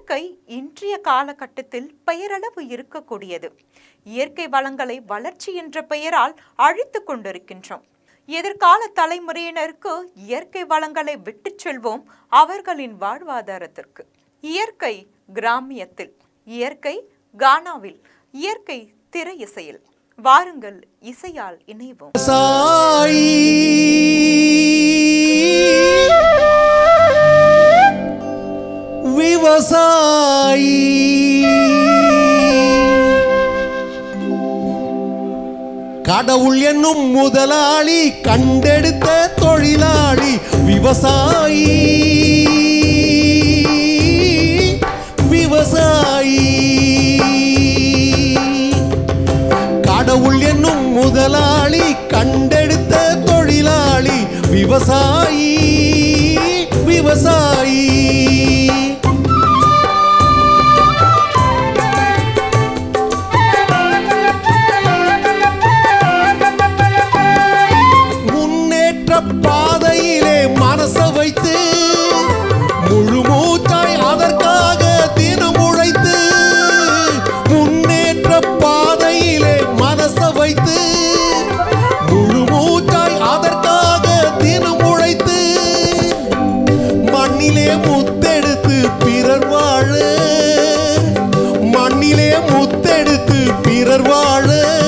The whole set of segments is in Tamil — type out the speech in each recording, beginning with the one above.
இயற்கை இன்றைய காலகட்டத்தில் பெயரளவு இருக்கக்கூடியது இயற்கை வளங்களை வளர்ச்சி என்ற பெயரால் அழித்து கொண்டிருக்கின்றோம் எதிர்கால தலைமுறையினருக்கு இயற்கை வளங்களை விட்டுச் செல்வோம் அவர்களின் வாழ்வாதாரத்திற்கு இயற்கை கிராமியத்தில் இயற்கை கானாவில் இயற்கை திரை இசையில் வாருங்கள் இசையால் இணைவோம் சாயி விவசாயி கடவுள் என்னும் முதலாளி கண்டெடுத்த தொழிலாளி விவசாயி விவசாயி கடவுள் என்னும் முதலாளி கண்டெடுத்த தொழிலாளி விவசாயி விவசாயி முன்னேற்ற பாதையிலே மனச வைத்து முழு மூச்சாய் அதற்காக தினம் உழைத்து முன்னேற்ற பாதையிலே மனச வைத்து முழு மூச்சாய் அதற்காக தினம் உழைத்து மண்ணிலே முத்தெடுத்து பிறர் வாழ மண்ணிலே முத்தெடுத்து பிறர் வாழ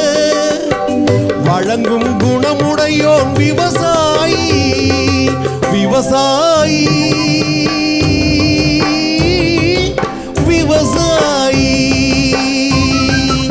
வழங்கும் குணமுடையோன் விவசாயி விவசாயி விவசாயி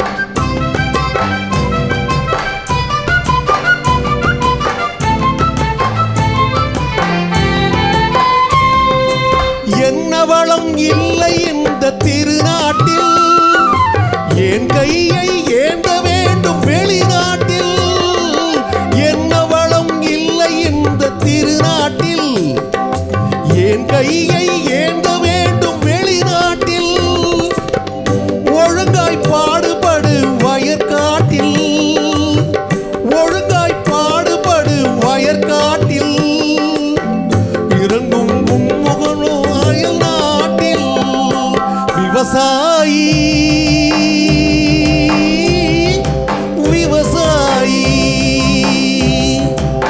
என்ன வளம் இல்லை இந்த திருநாட்டில் என் கையை ஏந்த வேண்டும் வெளிநாட்டில் என்ன வளம் இல்லை இந்த திருநாட்டில் என் கையை ஏந்த வேண்டும் வெளிநாட்டில் ஒழுங்காய் பாடுபடு வயற்காட்டில் ஒழுங்காய் பாடுபடு வயற்காட்டில் இறங்கும் முகனோ அயல் நாட்டில் விவசாயி விவசாயி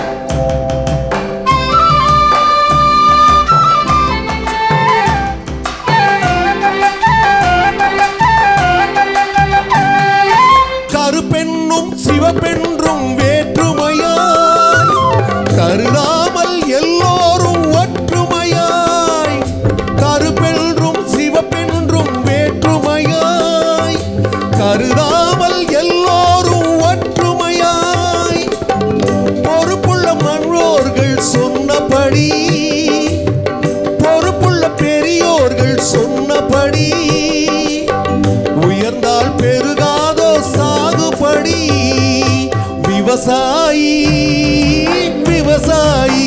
கருப்பெண்ணும் சிவப்பென்றும் வேற்றுமையாய் கருதாமல் எல்லோரும் ஒற்றுமையாய் கருப்பென்றும் சிவப்பென்றும் வேற்றுமையாய் கருதாமல் எல்லோரும் ஒற்றுமையாய் பொறுப்புள்ள மன்றோர்கள் சொன்னபடி பொறுப்புள்ள பெரியோர்கள் சொன்னபடி உயர்ந்தால் பெருகாதோ சாகுபடி விவசாயி விவசாயி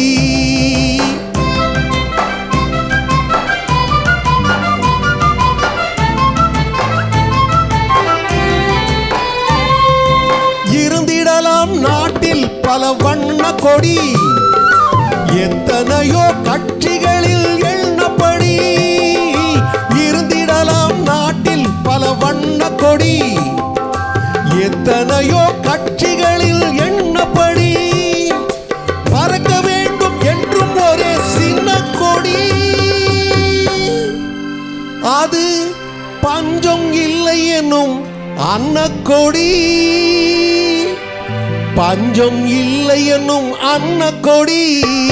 இருந்திடலாம் நாட்டில் பல வண்ண கொடி எத்தனையோ கட்சிகளில் எண்ணப்படி இருந்திடலாம் நாட்டில் பல வண்ண கொடி எத்தனையோ கட்சிகளில் எண்ணப்படி பறக்க வேண்டும் என்றும் ஒரு சின்ன கொடி அது பஞ்சம் இல்லை என்னும் அன்னக்கொடி பஞ்சம் இல்லை என்னும் அன்னக்கொடி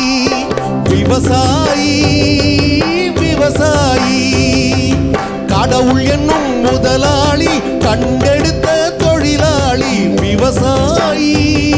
விவசாயி விவசாயி கடவுள் என்னும் முதலாளி கண்டெடுத்த தொழிலாளி விவசாயி